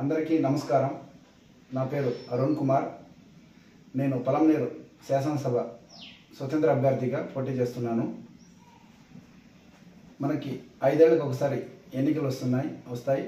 అందరికీ నమస్కారం నా పేరు అరుణ్ కుమార్ నేను పొలంనేరు శాసనసభ స్వతంత్ర అభ్యర్థిగా పోటీ చేస్తున్నాను మనకి ఐదేళ్ళకి ఒకసారి ఎన్నికలు వస్తున్నాయి వస్తాయి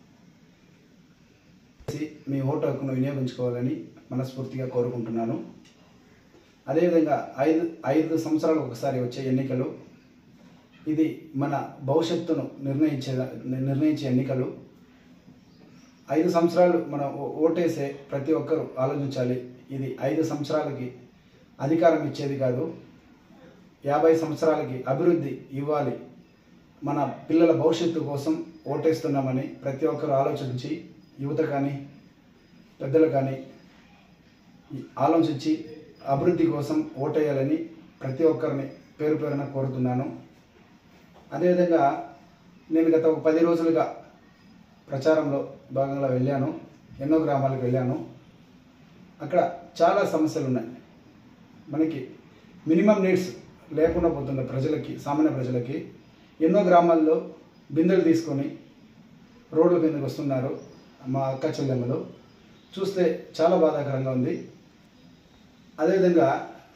మీ ఓటు హక్కును వినియోగించుకోవాలని మనస్ఫూర్తిగా కోరుకుంటున్నాను అదేవిధంగా ఐదు ఐదు సంవత్సరాలకు ఒకసారి వచ్చే ఎన్నికలు ఇది మన భవిష్యత్తును నిర్ణయించే నిర్ణయించే ఎన్నికలు ఐదు సంవత్సరాలు మనం ఓ- ఓటేసే ప్రతి ఒక్కరూ ఆలోచించాలి ఇది ఐదు సంవత్సరాలకి అధికారం ఇచ్చేది కాదు యాభై సంవత్సరాలకి అభివృద్ధి ఇవ్వాలి మన పిల్లల భవిష్యత్తు కోసం ఓటేస్తున్నామని ప్రతి ఒక్కరు ఆలోచించి యువత కానీ పెద్దలు కానీ ఆలోచించి అభివృద్ధి కోసం ఓటేయాలని ప్రతి ఒక్కరిని పేరు పేరున కోరుతున్నాను అదేవిధంగా నేను గత ఒక పది రోజులుగా ప్రచారంలో భాగంగా వెళ్ళాను ఎన్నో గ్రామాలకు వెళ్ళాను అక్కడ చాలా సమస్యలు ఉన్నాయి మనకి మినిమం నీడ్స్ లేకుండా పోతున్న ప్రజలకి సామాన్య ప్రజలకి ఎన్నో గ్రామాల్లో బిందెలు తీసుకొని రోడ్ల మీదకి వస్తున్నారు మా అక్క చెల్లెమ్మలు చూస్తే చాలా బాధాకరంగా ఉంది అదేవిధంగా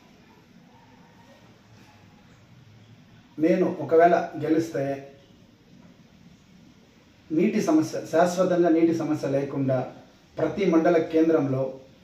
నేను ఒకవేళ గెలిస్తే నీటి సమస్య శాశ్వతంగా నీటి సమస్య లేకుండా ప్రతి మండల కేంద్రంలో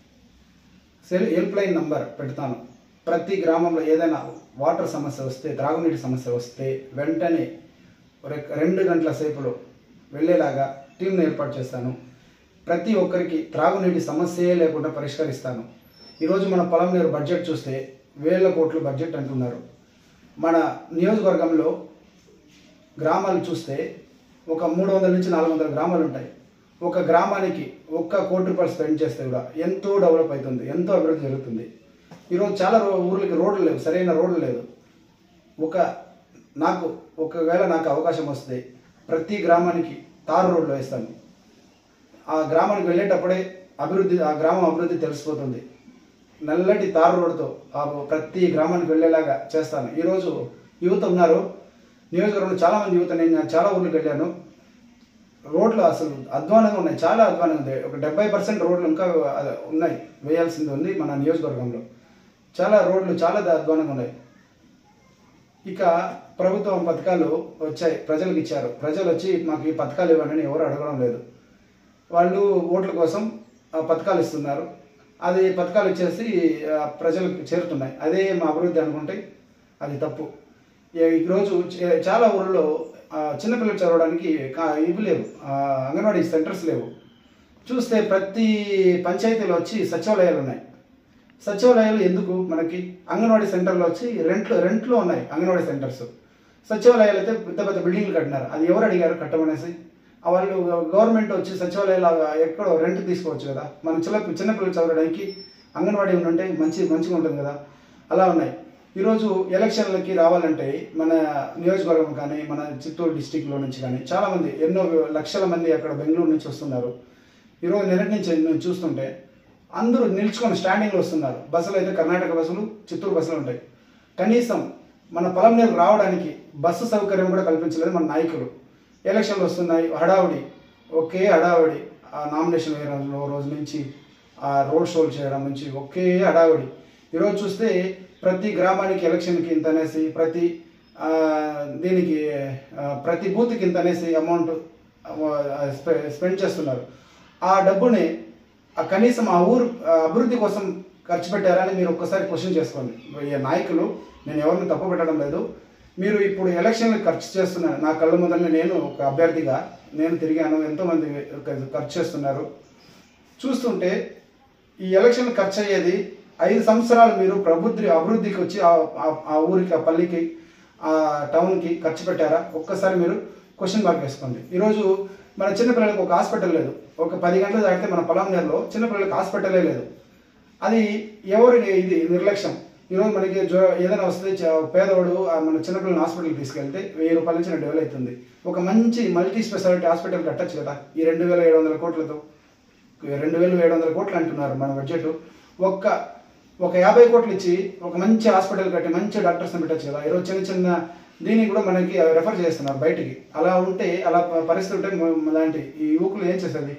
సెల్ హెల్ప్ లైన్ నంబర్ పెడతాను ప్రతి గ్రామంలో ఏదైనా వాటర్ సమస్య వస్తే త్రాగునీటి సమస్య వస్తే వెంటనే రె- రెండు గంటల సేపులో వెళ్ళేలాగా టీంను ఏర్పాటు చేస్తాను ప్రతి ఒక్కరికి త్రాగునీటి సమస్యే లేకుండా పరిష్కరిస్తాను ఈరోజు మన పొలం నీరు బడ్జెట్ చూస్తే వేల కోట్లు బడ్జెట్ అంటున్నారు మన నియోజకవర్గంలో గ్రామాలు చూస్తే ఒక మూడు వందల నుంచి నాలుగు వందల గ్రామాలు ఉంటాయి ఒక గ్రామానికి ఒక్క కోటి రూపాయలు స్పెండ్ చేస్తే కూడా ఎంతో డెవలప్ అవుతుంది ఎంతో అభివృద్ధి జరుగుతుంది ఈరోజు చాలా రో- ఊర్లకి రోడ్లు లేవు సరైన రోడ్లు లేదు ఒక నాకు ఒకవేళ నాకు అవకాశం వస్తే ప్రతి గ్రామానికి తారు రోడ్లు వేస్తాను ఆ గ్రామానికి వెళ్ళేటప్పుడే అభివృద్ధి ఆ గ్రామం అభివృద్ధి తెలిసిపోతుంది నల్లటి తారు రోడ్డుతో ఆ ప్రతి గ్రామానికి వెళ్ళేలాగా చేస్తాను ఈరోజు యువత ఉన్నారు నియోజకవర్గంలో చాలా మంది యువత నేను చాలా ఊర్లకు వెళ్ళాను రోడ్లు అసలు అధ్వానంగా ఉన్నాయి చాలా అధ్వానంగా ఉంది ఒక డెబ్బై పర్సెంట్ రోడ్లు ఇంకా అదే ఉన్నాయి వేయాల్సింది ఉంది మన నియోజకవర్గంలో చాలా రోడ్లు చాలా అధ్వానంగా ఉన్నాయి ఇక ప్రభుత్వం పథకాలు వచ్చాయి ప్రజలకు ఇచ్చారు ప్రజలు వచ్చి మాకు ఈ పథకాలు ఇవ్వండి అని ఎవరు అడగడం లేదు వాళ్ళు ఓట్ల కోసం ఆ పథకాలు ఇస్తున్నారు అది పథకాలు ఇచ్చేసి ఆ, ప్రజలకు చేరుతున్నాయి అదే మా అభివృద్ధి అనుకుంటే అది తప్పు ఈ- ఈరోజు చ- చాలా ఊళ్ళో ఆ, చిన్నపిల్లలు చదవడానికి కా- ఇవి లేవు ఆ, అంగన్వాడీ సెంటర్స్ లేవు చూస్తే ప్రతి పంచాయతీలో వచ్చి సచివాలయాలు ఉన్నాయి సచివాలయాలు ఎందుకు మనకి అంగన్వాడీ సెంటర్లో వచ్చి రెంట్లో రెంట్లో ఉన్నాయి అంగన్వాడీ సెంటర్స్ సచివాలయాలు అయితే పెద్ద పెద్ద బిల్డింగ్లు కట్టినారు అది ఎవరు అడిగారు కట్టమనేసి ఆ వాళ్ళు గవర్నమెంట్ వచ్చి సచివాలయాలు ఎక్కడో రెంట్ తీసుకోవచ్చు కదా మన చిన్న చిన్నపిల్లలు చదవడానికి అంగన్వాడీ ఉంటే మంచి మంచిగా ఉంటుంది కదా అలా ఉన్నాయి ఈరోజు ఎలక్షన్లకి రావాలంటే మన నియోజకవర్గం కానీ మన చిత్తూరు డిస్టిక్లో నుంచి కానీ చాలామంది ఎన్నో లక్షల మంది అక్కడ బెంగళూరు నుంచి వస్తున్నారు ఈరోజు నిన్నటి నుంచి నేను చూస్తుంటే అందరూ నిల్చుకొని స్టాండింగ్లో వస్తున్నారు బస్సులు అయితే కర్ణాటక బస్సులు చిత్తూరు బస్సులు ఉంటాయి కనీసం మన పొలం నీరు రావడానికి బస్సు సౌకర్యం కూడా కల్పించలేదు మన నాయకులు ఎలక్షన్లు వస్తున్నాయి హడావుడి ఒకే హడావుడి ఆ నామినేషన్ వేయడంలో రోజు నుంచి ఆ రోడ్ షోలు చేయడం నుంచి ఒకే హడావుడి ఈరోజు చూస్తే ప్రతి గ్రామానికి ఎలక్షన్కి ఇంత అనేసి ప్రతి ఆ, దీనికి ఆ, ప్రతి బూత్కి ఇంత అనేసి అమౌంట్ స్పెండ్ చేస్తున్నారు ఆ డబ్బుని ఆ కనీసం ఆ ఊరు ఆ, అభివృద్ధి కోసం ఖర్చు పెట్టారని మీరు ఒక్కసారి క్వశ్చన్ చేసుకోండి ఈ నాయకులు నేను ఎవరిని తప్పు పెట్టడం లేదు మీరు ఇప్పుడు ఎలక్షన్లు ఖర్చు చేస్తున్నారు నా కళ్ళ ముందరనే నేను ఒక అభ్యర్థిగా నేను తిరిగాను ఎంతోమంది ఖర్చు చేస్తున్నారు చూస్తుంటే ఈ ఎలక్షన్ ఖర్చు అయ్యేది ఐదు సంవత్సరాలు మీరు ప్రభుత్వ అభివృద్ధికి వచ్చి ఆ- ఆ- ఆ ఊరికి ఆ పల్లికి ఆ టౌన్కి ఖర్చు పెట్టారా ఒక్కసారి మీరు క్వశ్చన్ మార్క్ వేసుకోండి ఈరోజు మన చిన్నపిల్లలకు ఒక హాస్పిటల్ లేదు ఒక పది గంటలు దాటితే మన పొలం నేరులో చిన్నపిల్లలకు హాస్పిటలే లేదు అది ఎవరి ఇది నిర్లక్ష్యం ఈరోజు మనకి జ్వర ఏదైనా వస్తే చ- పేదవాడు ఆ మన చిన్నపిల్లల హాస్పిటల్కి తీసుకెళ్తే వెయ్యి రూపాయల నుంచి రెండు వేలు అవుతుంది ఒక మంచి మల్టీ స్పెషాలిటీ హాస్పిటల్ కట్టచ్చు కదా ఈ రెండు వేల ఏడు వందల కోట్లతో రెండు వేలు ఏడు వందల కోట్లు అంటున్నారు మన బడ్జెట్ ఒక్క ఒక యాభై కోట్లు ఇచ్చి ఒక మంచి హాస్పిటల్ కట్టి మంచి డాక్టర్స్ని పెట్టచ్చు కదా ఈరోజు చిన్న చిన్న దీనికి కూడా మనకి రెఫర్ చేస్తున్నారు బయటికి అలా ఉంటే అలా ప- పరిస్థితి ఉంటే మ- లాంటి ఈ యువకులు ఏం చేసేది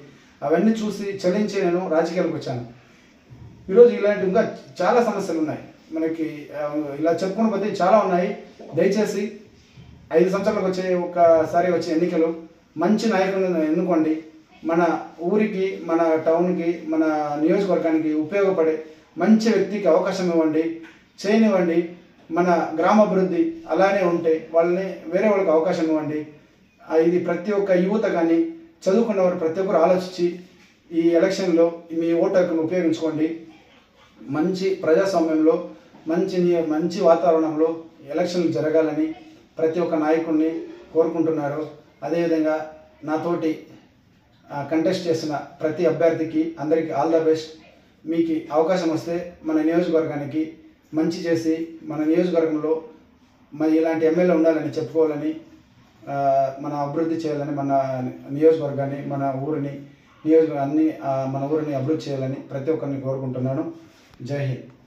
అవన్నీ చూసి చలించి నేను రాజకీయాలకు వచ్చాను ఈరోజు ఇలాంటి ఇంకా చాలా సమస్యలు ఉన్నాయి మనకి ఆ, ఇలా చెప్పుకున్న పోతే చాలా ఉన్నాయి దయచేసి ఐదు సంవత్సరాలకు వచ్చే ఒకసారి వచ్చే ఎన్నికలు మంచి నాయకులను ఎన్నుకోండి మన ఊరికి మన టౌన్కి మన నియోజకవర్గానికి ఉపయోగపడే మంచి వ్యక్తికి అవకాశం ఇవ్వండి చేయనివ్వండి మన గ్రామాభివృద్ధి అలానే ఉంటే వాళ్ళని వేరే వాళ్ళకి అవకాశం ఇవ్వండి ఆ, ఇది ప్రతి ఒక్క యువత కానీ చదువుకున్న వారు ప్రతి ఒక్కరు ఆలోచించి ఈ ఎలక్షన్లో మీ ఓటు హక్కును ఉపయోగించుకోండి మంచి ప్రజాస్వామ్యంలో మంచి ని- మంచి వాతావరణంలో ఎలక్షన్లు జరగాలని ప్రతి ఒక్క నాయకుడిని కోరుకుంటున్నారు అదేవిధంగా నాతోటి కంటెస్ట్ చేసిన ప్రతి అభ్యర్థికి అందరికీ ఆల్ ద బెస్ట్ మీకు అవకాశం వస్తే మన నియోజకవర్గానికి మంచి చేసి మన నియోజకవర్గంలో మరి ఇలాంటి ఎమ్మెల్యే ఉండాలని చెప్పుకోవాలని ఆ, మన అభివృద్ధి చేయాలని మన నియోజకవర్గాన్ని మన ఊరిని నియోజక అన్ని ఆ, మన ఊరిని అభివృద్ధి చేయాలని ప్రతి ఒక్కరిని కోరుకుంటున్నాను జై హింద్